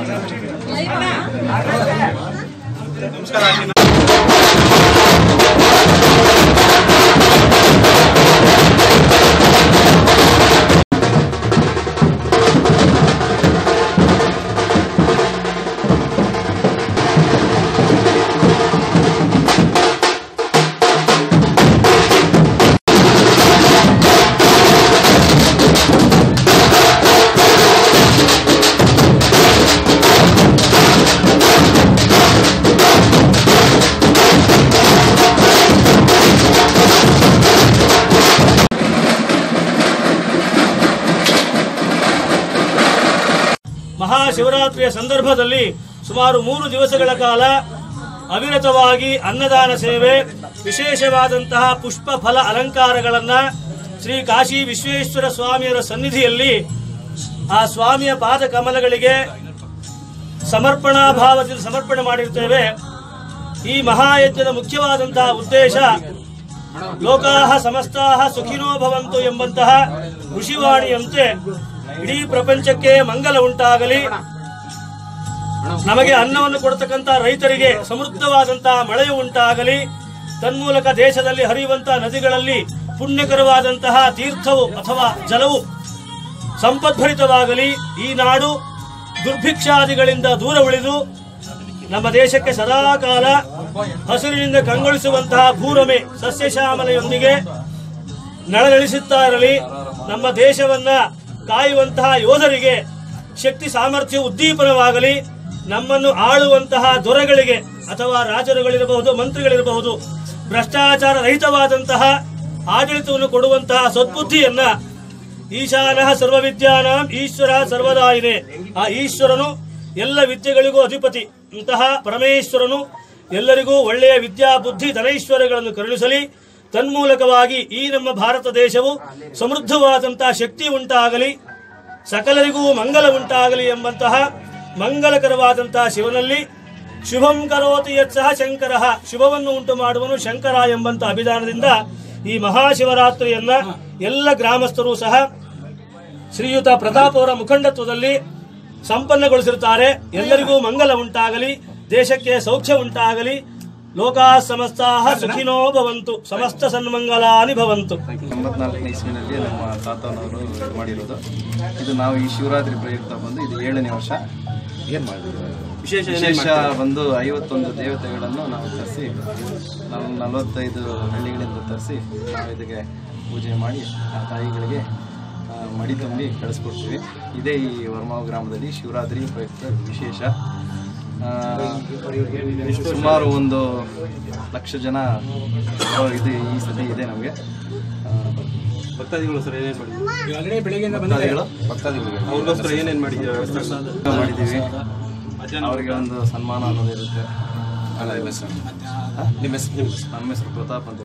ಮಹಾಶಿವರಾತ್ರಿಯ ಸಂದರ್ಭದಲ್ಲಿ ಸುಮಾರು ಮೂರು ದಿವಸಗಳ ಕಾಲ ಅವಿರತವಾಗಿ ಅನ್ನದಾನ ಸೇವೆ ವಿಶೇಷವಾದಂತಹ ಪುಷ್ಪ ಫಲ ಅಲಂಕಾರಗಳನ್ನ ಶ್ರೀ ಕಾಶಿ ವಿಶ್ವೇಶ್ವರ ಸ್ವಾಮಿಯರ ಸನ್ನಿಧಿಯಲ್ಲಿ ಆ ಸ್ವಾಮಿಯ ಪಾದ ಕಮಲಗಳಿಗೆ ಸಮರ್ಪಣಾ ಭಾವದಿಂದ ಸಮರ್ಪಣೆ ಮಾಡಿರ್ತೇವೆ ಈ ಮಹಾಯಜ್ಞದ ಮುಖ್ಯವಾದಂತಹ ಉದ್ದೇಶ ಲೋಕಾಹ ಸಮಸ್ತಾಹ ಸುಖಿನೋ ಭವಂತು ಎಂಬಂತಹ ಋಷಿವಾಣಿಯಂತೆ ಇಡೀ ಪ್ರಪಂಚಕ್ಕೆ ಮಂಗಲ ಉಂಟಾಗಲಿ ನಮಗೆ ಅನ್ನವನ್ನು ಕೊಡತಕ್ಕಂತ ರೈತರಿಗೆ ಸಮೃದ್ಧವಾದಂತಹ ಮಳೆಯು ಉಂಟಾಗಲಿ ತನ್ಮೂಲಕ ದೇಶದಲ್ಲಿ ಹರಿಯುವಂತಹ ನದಿಗಳಲ್ಲಿ ಪುಣ್ಯಕರವಾದಂತಹ ತೀರ್ಥವು ಅಥವಾ ಜಲವು ಸಂಪದ್ಭರಿತವಾಗಲಿ ಈ ನಾಡು ದುರ್ಭಿಕ್ಷಾದಿಗಳಿಂದ ದೂರ ಉಳಿದು ನಮ್ಮ ದೇಶಕ್ಕೆ ಸದಾಕಾಲ ಹಸಿರಿನಿಂದ ಕಂಗೊಳಿಸುವಂತಹ ಭೂರಮೆ ಸಸ್ಯಶ್ಯಾಮಲೆಯೊಂದಿಗೆ ನಳನಳಿಸುತ್ತಾ ಇರಲಿ ನಮ್ಮ ದೇಶವನ್ನ ಕಾಯುವಂತಹ ಯೋಧರಿಗೆ ಶಕ್ತಿ ಸಾಮರ್ಥ್ಯ ಉದ್ದೀಪನವಾಗಲಿ ನಮ್ಮನ್ನು ಆಳುವಂತಹ ದೊರೆಗಳಿಗೆ ಅಥವಾ ರಾಜರುಗಳಿರಬಹುದು ಮಂತ್ರಿಗಳಿರಬಹುದು ಭ್ರಷ್ಟಾಚಾರ ರಹಿತವಾದಂತಹ ಆಡಳಿತವನ್ನು ಕೊಡುವಂತಹ ಸದ್ಬುದ್ಧಿಯನ್ನ ಈಶಾನಃ ಸರ್ವವಿದ್ಯಾನಾಂ ಈಶ್ವರ ಸರ್ವದಾಯಿನೆ ಆ ಈಶ್ವರನು ಎಲ್ಲ ವಿದ್ಯೆಗಳಿಗೂ ಅಧಿಪತಿ ಇಂತಹ ಪರಮೇಶ್ವರನು ಎಲ್ಲರಿಗೂ ಒಳ್ಳೆಯ ವಿದ್ಯಾ ಬುದ್ಧಿ ಧನೈಶ್ವರ್ಯಗಳನ್ನು ಕರುಣಿಸಲಿ ತನ್ಮೂಲಕವಾಗಿ ಈ ನಮ್ಮ ಭಾರತ ದೇಶವು ಸಮೃದ್ಧವಾದಂತಹ ಶಕ್ತಿ ಉಂಟಾಗಲಿ ಸಕಲರಿಗೂ ಮಂಗಲ ಉಂಟಾಗಲಿ ಎಂಬಂತಹ ಮಂಗಲಕರವಾದಂತಹ ಶಿವನಲ್ಲಿ ಶುಭಂ ಕರೋತಿ ಯತ್ಸಹ ಶಂಕರ ಶುಭವನ್ನು ಉಂಟು ಮಾಡುವನು ಶಂಕರ ಎಂಬಂತ ಅಭಿಧಾನದಿಂದ ಈ ಮಹಾಶಿವರಾತ್ರಿಯನ್ನ ಎಲ್ಲ ಗ್ರಾಮಸ್ಥರು ಸಹ ಶ್ರೀಯುತ ಪ್ರತಾಪ್ ಅವರ ಮುಖಂಡತ್ವದಲ್ಲಿ ಸಂಪನ್ನಗೊಳಿಸಿರುತ್ತಾರೆ ಎಲ್ಲರಿಗೂ ಮಂಗಲ ಉಂಟಾಗಲಿ ದೇಶಕ್ಕೆ ಸೌಖ್ಯ ಉಂಟಾಗಲಿ ಲೋಕಾ ಸಮಸ್ತಾಹ ಸುಖಿನೋ ಭವಂತು ಸಮಸ್ತ ಸನ್ಮಂಗಲಾನಿ ಭವಂತು ತೊಂಬತ್ನಾಲ್ಕನೇ ಇಸ್ವಿನಲ್ಲಿ ನಮ್ಮ ತಾತನವರು ಇದು ಮಾಡಿರೋದು ಇದು ನಾವು ಈ ಶಿವರಾತ್ರಿ ಪ್ರಯುಕ್ತ ಬಂದು ಇದು ಏಳನೇ ವರ್ಷ ಏನು ಮಾಡಿದ್ರು ವಿಶೇಷ ವಿಶೇಷ ಬಂದು ಐವತ್ತೊಂದು ದೇವತೆಗಳನ್ನು ನಾವು ತರಿಸಿ ನಾವು ನಲವತ್ತೈದು ಹಳ್ಳಿಗಳಿಂದ ತರಿಸಿ ನಾವು ಇದಕ್ಕೆ ಪೂಜೆ ಮಾಡಿ ಆ ತಾಯಿಗಳಿಗೆ ಆ, ಮಡಿ ತುಂಬಿ ಕಳಿಸ್ಕೊಡ್ತೀವಿ ಇದೇ ಈ ವರ್ಮಾವ್ ಗ್ರಾಮದಲ್ಲಿ ಶಿವರಾತ್ರಿ ಪ್ರಯುಕ್ತ ವಿಶೇಷ ಆ, ಸುಮಾರು ಒಂದು ಲಕ್ಷ ಜನ ಬರೋ ಇದು ಈ ಸತಿ ಇದೆ ನಮಗೆ ಭಕ್ತಾದಿಗಳು ಸರ್ ಏನೇನು ಮಾಡಿದ್ದೀವಿ ಆಲ್ರೆಡಿ ಬೆಳಗ್ಗೆಯಿಂದ ಭಕ್ತಾದಿಗಳು ಅವ್ರಿಗೋಸ್ಕರ ಏನೇನು ಮಾಡಿದ್ದೀವಿ ಮಾಡಿದ್ದೀವಿ ಅವರಿಗೆ ಒಂದು ಸನ್ಮಾನ ಅನ್ನೋದು ಇರುತ್ತೆ ಅಲ್ಲ ಇಲ್ಲ ಸರ್ ನಿಮ್ಮ ಹೆಸರು ನಿಮ್ಮ ಹೆಸರು ನಮ್ಮ ಹೆಸರು ಪ್ರತಾಪ್ ಅಂತ